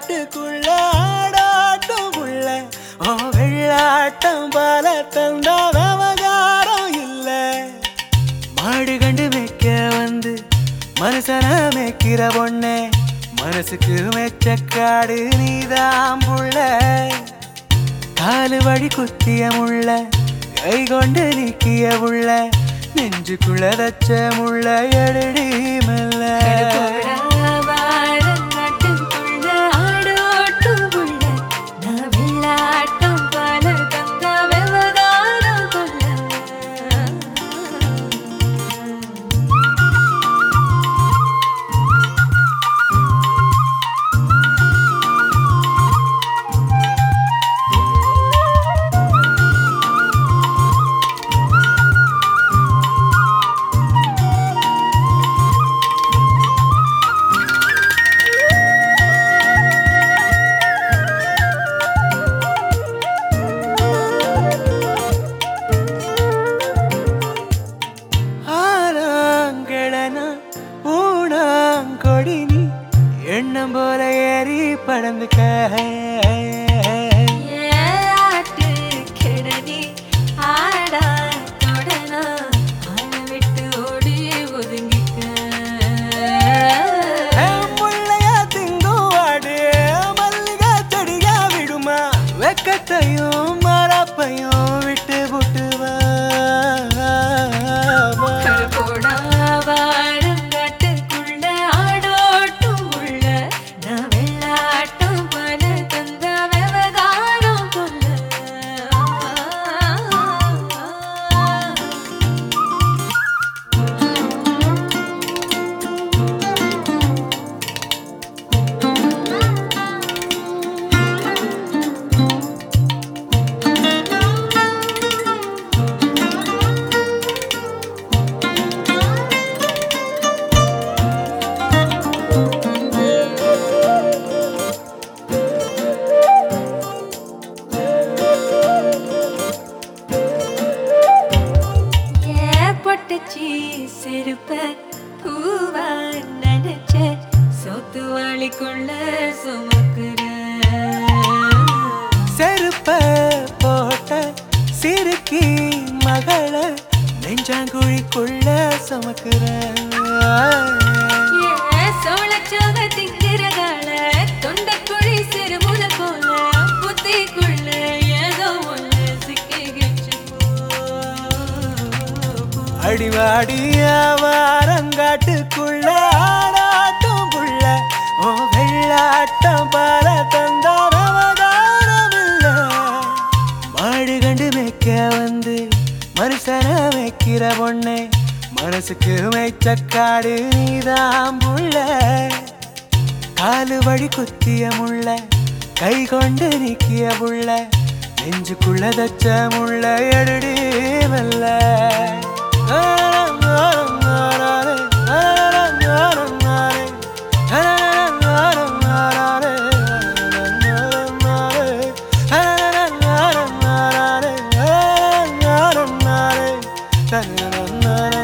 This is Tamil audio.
காட்டுக்குள்ள ஆடாட்டும் புள்ள ஓ வெள்ளாட்டம் பால தந்த விவகாரம் இல்ல மாடு கண்டு மேய்க்க வந்து மனுஷன மேய்க்கிற பொண்ணே மனசுக்கு மெச்சக்காடு நீதான் புள்ள காலு வழி குத்திய முள்ள கை கொண்டு நீக்கிய முள்ள நெஞ்சுக்குள்ள தச்ச முள்ள எடுடி மெல்ல வாழநாட்டுக்குள்ள ஆடோட்டும் புள்ள நான் வெள்ளாட்டம் பால தந்த விவகாரம் கொள்ள ஆனாங்கடன ஊனாங்கொடி நீ எண்ணம் போல ஏறி படந்துக்க ஏட்டு கெடனி ஆடா தொடனா ஆள விட்டு ஓடி ஒதுங்கிக்க முள்ளையா திங்குவாடு மல்லிகை செடியா விடுமா வெக்கத்தையும் மரப்பையும் விட்டு புட்டுவா போடா வாழங்காட்டுக்குள்ள ஆடோட்டும் உள்ள நான் வெள்ளாட்டம் பல தந்த விவகாரம் கொள்ள ஏற்பட்டுச்சு செருப்ப பூவா நினைச்ச சொத்து வாளிக்குள்ள சுமக்குற செருப்ப போட்ட சிறுக்கி மகள நெஞ்சாங்குழிக்குள்ள சுமக்கிற சோழச்சோக திங்கிறகால தொண்டக்குழி சிறுமுல போல புத்திக்குள்ள ஏதோ ஒண்ணு சிக்கிக்கிச்சு போ. அடிவாடிய வாரங்காட்டுக்குள்ள ஆடாட்டும் புள்ள ஓ வெள்ளாட்டம் பால தந்தாரவதாரமில்ல மாடு கண்டு மேய்க்க வந்து மனுஷன வைக்கிற பொண்ணே மனசுக்கு மெச்சக்காடு நீதான் புள்ள காலு வழி குத்திய முள்ள கை கொண்டு நீக்கிய புள்ள நெஞ்சுக்குள்ள தச்ச முள்ள எடுடி மெல்ல na na na